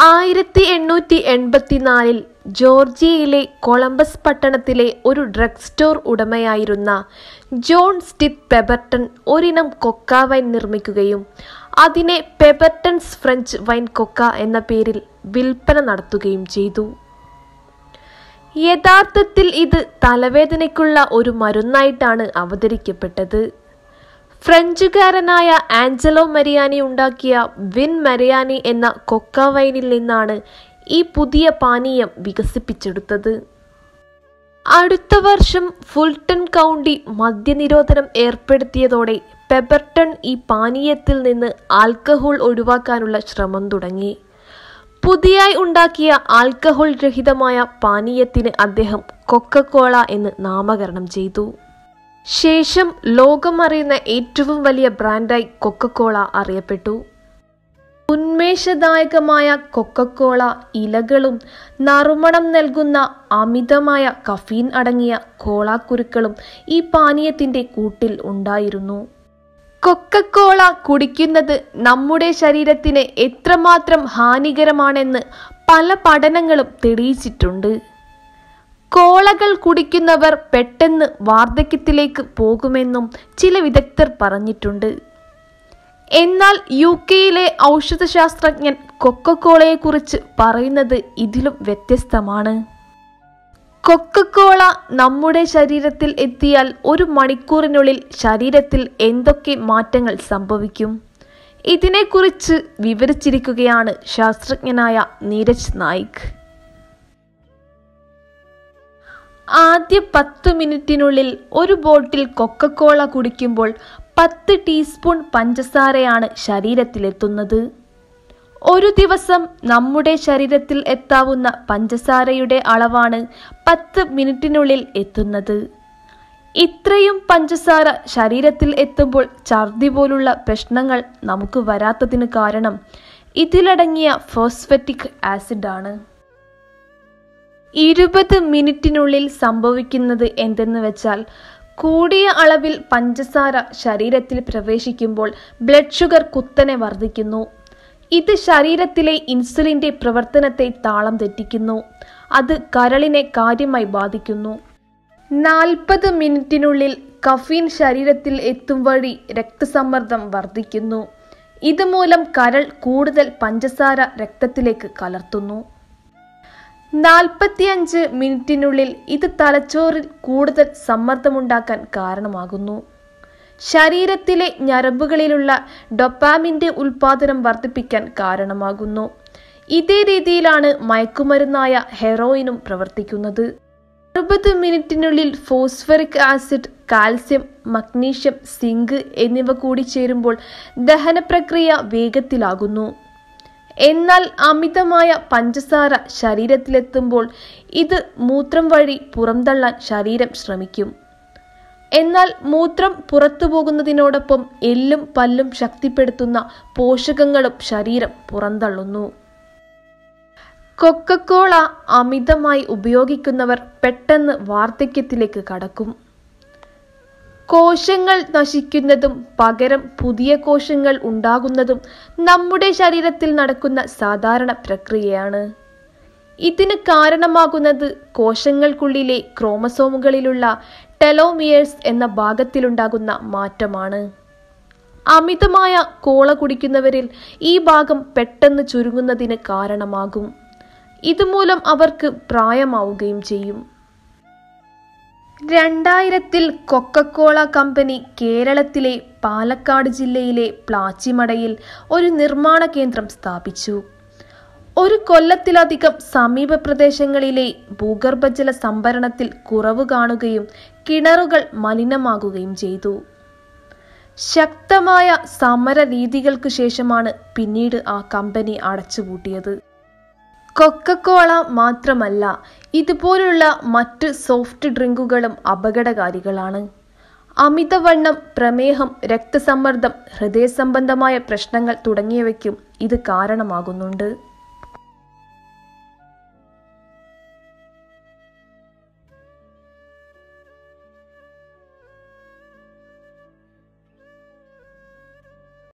ആയിരത്തി എണ്ണൂറ്റി എൺപത്തിനാലിൽ ജോർജിയയിലെ കൊളംബസ് പട്ടണത്തിലെ ഒരു ഡ്രഗ് സ്റ്റോർ ഉടമയായിരുന്ന ജോൺ സ്റ്റിത്ത് പെബർട്ടൺ ഒരിനം കൊക്ക വൈൻ നിർമ്മിക്കുകയും അതിനെ പെബർട്ടൺസ് ഫ്രഞ്ച് വൈൻ കൊക്ക എന്ന പേരിൽ വിൽപ്പന നടത്തുകയും ചെയ്തു യഥാർത്ഥത്തിൽ ഇത് തലവേദനയ്ക്കുള്ള ഒരു മരുന്നായിട്ടാണ് അവതരിക്കപ്പെട്ടത് ഫ്രഞ്ചുകാരനായ ആഞ്ചലോ മരിയാനി ഉണ്ടാക്കിയ വിൻ മരിയാനി എന്ന കൊക്ക വൈനിൽ നിന്നാണ് ഈ പുതിയ പാനീയം വികസിപ്പിച്ചെടുത്തത് അടുത്ത വർഷം ഫുൾട്ടൺ കൗണ്ടി മദ്യനിരോധനം ഏർപ്പെടുത്തിയതോടെ പെബർട്ടൺ ഈ പാനീയത്തിൽ നിന്ന് ആൽക്കഹോൾ ഒഴിവാക്കാനുള്ള ശ്രമം തുടങ്ങി പുതിയായി ഉണ്ടാക്കിയ ആൽക്കഹോൾ രഹിതമായ പാനീയത്തിന് അദ്ദേഹം കൊക്കക്കോള എന്ന് നാമകരണം ചെയ്തു ശേഷം ലോകമറിയുന്ന ഏറ്റവും വലിയ ബ്രാൻഡായി കൊക്കക്കോള അറിയപ്പെട്ടു ഉന്മേഷദായകമായ കൊക്കക്കോള ഇലകളും നറുമണം നൽകുന്ന അമിതമായ കഫീൻ അടങ്ങിയ കോളാക്കുരുക്കളും ഈ പാനീയത്തിന്റെ കൂട്ടിൽ ഉണ്ടായിരുന്നു കൊക്കക്കോള കുടിക്കുന്നത് നമ്മുടെ ശരീരത്തിന് എത്രമാത്രം ഹാനികരമാണെന്ന് പല പഠനങ്ങളും തെളിയിച്ചിട്ടുണ്ട് കോളകൾ കുടിക്കുന്നവർ പെട്ടെന്ന് വാർദ്ധക്യത്തിലേക്ക് പോകുമെന്നും ചില വിദഗ്ധർ പറഞ്ഞിട്ടുണ്ട് എന്നാൽ യു കെയിലെ ഔഷധശാസ്ത്രജ്ഞൻ കൊക്കക്കോളയെക്കുറിച്ച് പറയുന്നത് ഇതിലും വ്യത്യസ്തമാണ് കൊക്കക്കോള നമ്മുടെ ശരീരത്തിൽ എത്തിയാൽ ഒരു മണിക്കൂറിനുള്ളിൽ ശരീരത്തിൽ എന്തൊക്കെ മാറ്റങ്ങൾ സംഭവിക്കും ഇതിനെക്കുറിച്ച് വിവരിച്ചിരിക്കുകയാണ് ശാസ്ത്രജ്ഞനായ നീരജ് നായിക് ആദ്യ പത്ത് മിനിറ്റിനുള്ളിൽ ഒരു ബോട്ടിൽ കൊക്കക്കോള കുടിക്കുമ്പോൾ പത്ത് ടീസ്പൂൺ പഞ്ചസാരയാണ് ശരീരത്തിലെത്തുന്നത് ഒരു ദിവസം നമ്മുടെ ശരീരത്തിൽ എത്താവുന്ന പഞ്ചസാരയുടെ അളവാണ് പത്ത് മിനിറ്റിനുള്ളിൽ എത്തുന്നത് ഇത്രയും പഞ്ചസാര ശരീരത്തിൽ എത്തുമ്പോൾ ഛർദി പോലുള്ള പ്രശ്നങ്ങൾ നമുക്ക് വരാത്തതിന് കാരണം ഇതിലടങ്ങിയ ഫോസ്ഫറ്റിക് ആസിഡാണ് ഇരുപത് മിനിറ്റിനുള്ളിൽ സംഭവിക്കുന്നത് എന്തെന്ന് വെച്ചാൽ കൂടിയ അളവിൽ പഞ്ചസാര ശരീരത്തിൽ പ്രവേശിക്കുമ്പോൾ ബ്ലഡ് ഷുഗർ കുത്തനെ വർദ്ധിക്കുന്നു ഇത് ശരീരത്തിലെ ഇൻസുലിന്റെ പ്രവർത്തനത്തെ താളം തെറ്റിക്കുന്നു അത് കരളിനെ കാര്യമായി ബാധിക്കുന്നു നാൽപ്പത് മിനിറ്റിനുള്ളിൽ കഫീൻ ശരീരത്തിൽ എത്തും വഴി രക്തസമ്മർദ്ദം വർദ്ധിക്കുന്നു ഇതുമൂലം കരൾ കൂടുതൽ പഞ്ചസാര രക്തത്തിലേക്ക് കലർത്തുന്നു നാൽപ്പത്തിയഞ്ച് മിനിറ്റിനുള്ളിൽ ഇത് തലച്ചോറിൽ കൂടുതൽ സമ്മർദ്ദമുണ്ടാക്കാൻ കാരണമാകുന്നു ശരീരത്തിലെ ഞരമ്പുകളിലുള്ള ഡൊപ്പാമിന്റെ ഉൽപാദനം വർദ്ധിപ്പിക്കാൻ കാരണമാകുന്നു ഇതേ രീതിയിലാണ് മയക്കുമരുന്നായ ഹെറോയിനും പ്രവർത്തിക്കുന്നത് അറുപത് മിനിറ്റിനുള്ളിൽ phosphoric acid calcium magnesium zinc എന്നിവ കൂടി ചേരുമ്പോൾ ദഹന പ്രക്രിയ വേഗത്തിലാകുന്നു എന്നാൽ അമിതമായ പഞ്ചസാര ശരീരത്തിലെത്തുമ്പോൾ ഇത് മൂത്രം വഴി പുറന്തള്ളാൻ ശരീരം ശ്രമിക്കും എന്നാൽ മൂത്രം പുറത്തു പോകുന്നതിനോടൊപ്പം എല്ലും പല്ലും ശക്തിപ്പെടുത്തുന്ന പോഷകങ്ങളും ശരീരം പുറന്തള്ളുന്നു കൊക്കക്കോള അമിതമായി ഉപയോഗിക്കുന്നവർ പെട്ടെന്ന് വാർദ്ധക്യത്തിലേക്ക് കടക്കും കോശങ്ങൾ നശിക്കുന്നതും പകരം പുതിയ കോശങ്ങൾ ഉണ്ടാകുന്നതും നമ്മുടെ ശരീരത്തിൽ നടക്കുന്ന സാധാരണ പ്രക്രിയയാണ് ഇതിന് കാരണമാകുന്നത് കോശങ്ങൾക്കുള്ളിലെ ക്രോമസോമുകളിലുള്ള ടെലോമിയേഴ്സ് എന്ന ഭാഗത്തിലുണ്ടാകുന്ന മാറ്റമാണ് അമിതമായ കോള കുടിക്കുന്നവരിൽ ഈ ഭാഗം പെട്ടെന്ന് ചുരുങ്ങുന്നതിന് കാരണമാകും ഇതുമൂലം അവർക്ക് പ്രായമാവുകയും ചെയ്യും രണ്ടായിരത്തിൽ കൊക്കക്കോള കമ്പനി കേരളത്തിലെ പാലക്കാട് ജില്ലയിലെ പ്ലാച്ചിമടയിൽ ഒരു നിർമ്മാണ കേന്ദ്രം സ്ഥാപിച്ചു ഒരു കൊല്ലത്തിലധികം സമീപ പ്രദേശങ്ങളിലെ ഭൂഗർഭജല സംഭരണത്തിൽ കുറവ് കാണുകയും കിണറുകൾ മലിനമാകുകയും ചെയ്തു ശക്തമായ സമര രീതികൾക്ക് ശേഷമാണ് പിന്നീട് ആ കമ്പനി അടച്ചുപൂട്ടിയത് കൊക്കക്കോള മാത്രമല്ല ഇതുപോലുള്ള മറ്റ് സോഫ്റ്റ് ഡ്രിങ്കുകളും അപകടകാരികളാണ് അമിതവണ്ണം പ്രമേഹം രക്തസമ്മർദ്ദം ഹൃദയ സംബന്ധമായ പ്രശ്നങ്ങൾ തുടങ്ങിയവയ്ക്കും ഇത് കാരണമാകുന്നുണ്ട്